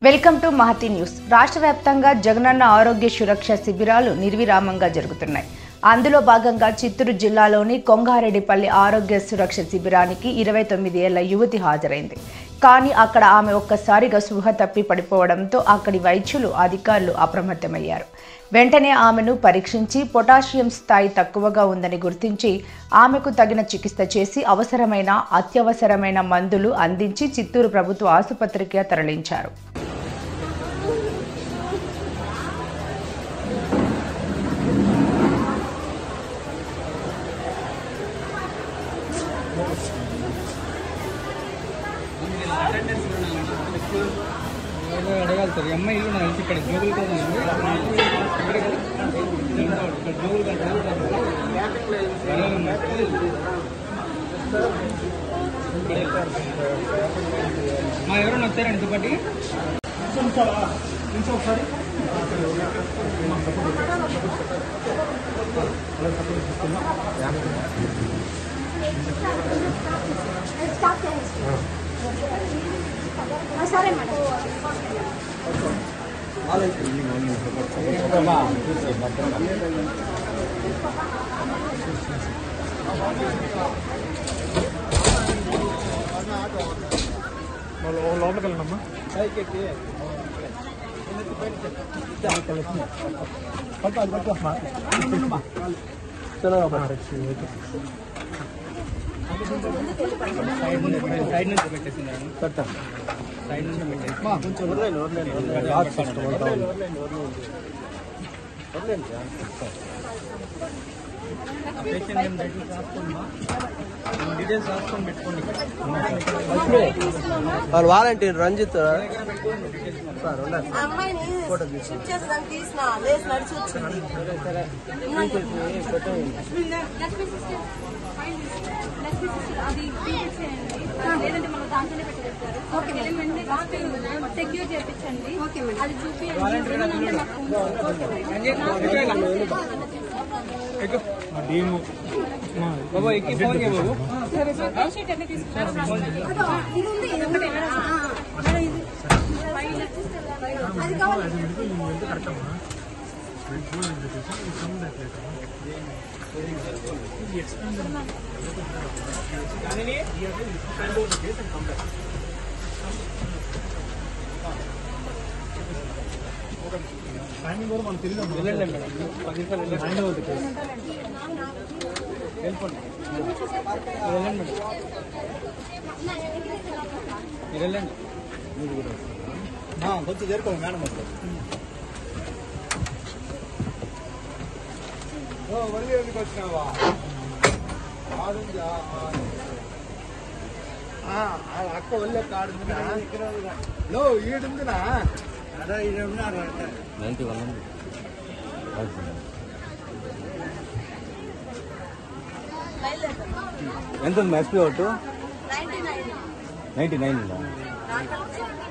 Welcome to Mahathi news రాష్ట్ర వ్యాప్తంగా జగనన్న ఆరోగ్య సురక్ష శిబిరాలు నిర్విరామంగా జరుగుతున్నాయి అందులో భాగంగా చిత్తూరు జిల్లాలోని కొంగారెడ్డిపల్లి ఆరోగ్య సురక్ష శిబిరానికి ఇరవై తొమ్మిది ఏళ్ల యువతి హాజరైంది కానీ అక్కడ ఆమె ఒక్కసారిగా స్పృహ తప్పి పడిపోవడంతో అక్కడి వైద్యులు అధికారులు అప్రమత్తమయ్యారు వెంటనే ఆమెను పరీక్షించి పొటాషియం స్థాయి తక్కువగా ఉందని గుర్తించి ఆమెకు తగిన చికిత్స చేసి అవసరమైన అత్యవసరమైన మందులు అందించి చిత్తూరు ప్రభుత్వ ఆసుపత్రికి తరలించారు ఎవరో అడగాలి సార్ ఈ అమ్మాయి ఇల్లు నాకు తెలిసి ఇక్కడ జోగులు కదా ఉంది. ఇక్కడ కదా? ఇక్కడ జోగులు కదా, జోగులు కదా. వెళ్ళాలమ్మా. మా ఎవరైనా వచ్చారండి ఇంతపాటి సరే మేడం లోపలికి వెళ్ళినమ్మా సైడ్ నుంచి పెట్టేసింది సైడ్ నుంచి పెట్టేసి పేషెంట్ నేమ్ డీటెయిల్స్ రాసుకోండి డీటెయిల్స్ రాసుకొని పెట్టుకోండి వాళ్ళు వాలంటీర్ రంజిత్ అమ్మాయిని షిఫ్ట్ చేస్తాను తీసిన లేచి నడిచి వచ్చింది లక్ష్మీ సిస్టర్ ఫైల్ తీసుకో. లక్ష్మీ సిస్టర్ అది ఫీడ్ చేయండి లేదంటే మనం దాంట్లోనే పెట్టేస్తారు ఓకే వెంటనే ఫస్ట్ సెక్యూర్ చేయించండి ఓకే మేడం అది చూపించండి అంటే నాకు డీము బాబా ఎక్కి ఫోన్ చేయ బాబు పేషెంట్ అన్ని తీసుకున్నారు ఇది ఉంది ఇది ఒకటే మేడం. మేడం ఇది ఫైల్ అది కావాలి వెళ్ళండి మేడం పది నిమిషాలు వెళ్ళండి వెళ్ళిపోండి మీరు వెళ్ళండి మేడం మీరు వెళ్ళండి కొంచెం చేరుకోండి మేడం మళ్ళీ ఎందుకు వచ్చినావా అక్క ఒళ్ళే కాడుందినా లో ఈడుందినా అదే ఈడ ఉన్నారు ఎంత ఉంది SP out ninety nine ninety nine దాంట్లో